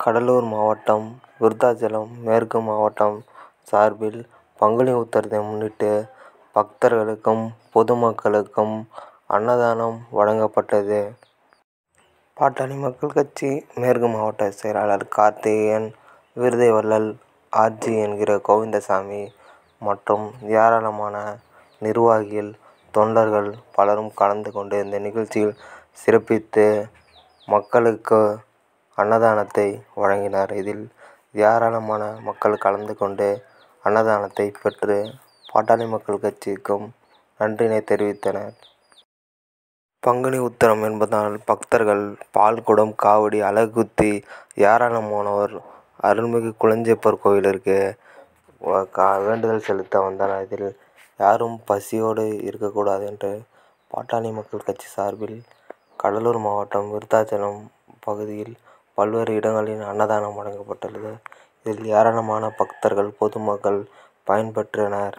கடலூர் மாவட்டம் விருத்தாசலம் மேற்கு மாவட்டம் சார்பில் பங்குனி உத்திரத்தை முன்னிட்டு பக்தர்களுக்கும் பொதுமக்களுக்கும் அன்னதானம் வழங்கப்பட்டது. பாட்டாளி மக்கள் கட்சி மேற்கு மாவட்ட செயலாளர் கார்த்திகேயன் விருதைவள்ளல் ஆர். ஜி. என்கிற கோவிந்தசாமி மற்றும் ஏராளமான நிர்வாகிகள் தொண்டர்கள் பலரும் கலந்து கொண்டு இந்த நிகழ்ச்சியில் சிறப்பித்து மக்களுக்கு அன்னதானத்தை வழங்கினர். இதில் ஏராளமான மக்கள் கலந்து கொண்டு அன்னதானத்தை பெற்று பாட்டாளி மக்கள் கட்சிக்கு நன்றியினை தெரிவித்தனர். பங்குனி உத்திரம் என்பதால் பக்தர்கள் பால்குடம் காவடி அலகு குத்தி ஏராளமானோர் அருள்மிகு குளஞ்சியப்பர் கோவிலிற்கு வேண்டுதல் செலுத்த வந்தனர். இதில் யாரும் பசியோடு இருக்கக்கூடாது என்று பாட்டாளி மக்கள் கட்சி சார்பில் கடலூர் மாவட்டம் விருத்தாசலம் பகுதியில் பல்வேறு இடங்களில் அன்னதானம் வழங்கப்பட்டுள்ளது. இதில் ஏராளமான பக்தர்கள் பொதுமக்கள் பயன்பெற்றனர்.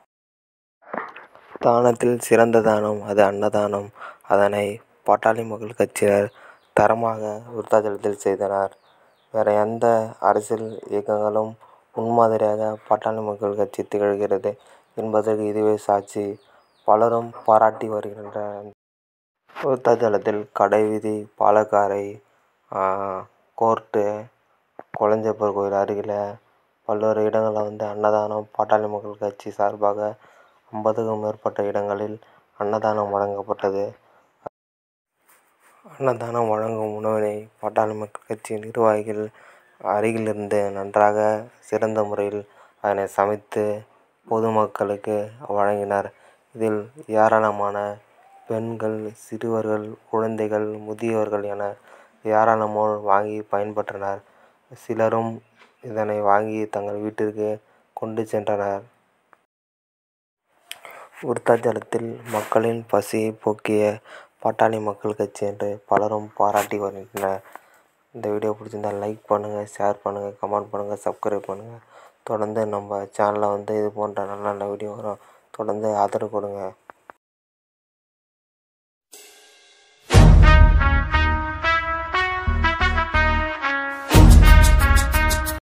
தானத்தில் சிறந்த தானம் அது அன்னதானம். அதனை பாட்டாளி மக்கள் கட்சியினர் தரமாக விருத்தாசலத்தில் செய்தனர். வேறு எந்த அரசியல் இயக்கங்களும் முன்மாதிரியாக பாட்டாளி மக்கள் கட்சி திகழ்கிறது என்பதற்கு இதுவே சாட்சி. பலரும் பாராட்டி வருகின்றனர். விருத்தாசலத்தில் கடைவீதி பாலக்கரை கோர்ட்டு குளஞ்சியப்பர் கோவில் அருகில் பல்வேறு இடங்களில் வந்து அன்னதானம் பாட்டாளி மக்கள் கட்சி சார்பாக ஐம்பதுக்கும் மேற்பட்ட இடங்களில் அன்னதானம் வழங்கப்பட்டது. அன்னதானம் வழங்கும் உணவினை பாட்டாளி மக்கள் கட்சி நிர்வாகிகள் அருகிலிருந்து நன்றாக சிறந்த முறையில் அதனை சமைத்து பொதுமக்களுக்கு வழங்கினர். இதில் ஏராளமான பெண்கள் சிறுவர்கள் குழந்தைகள் முதியவர்கள் என ஏராளமானோர் வாங்கி பயன்பெற்றனர். சிலரும் இதனை வாங்கி தங்கள் வீட்டிற்கு கொண்டு சென்றனர். விருத்தாசலத்தில் மக்களின் பசியை போக்கிய பாட்டாளி மக்கள் கட்சி என்று பலரும் பாராட்டி வருகின்றனர். இந்த வீடியோ பிடிச்சிருந்தா லைக் பண்ணுங்க ஷேர் பண்ணுங்க கமெண்ட் பண்ணுங்க சப்ஸ்கிரைப் பண்ணுங்க. தொடர்ந்து நம்ம சேனல்ல வந்து இது போன்ற நல்ல நல்ல வீடியோ வரும் தொடர்ந்து ஆதரவு கொடுங்க.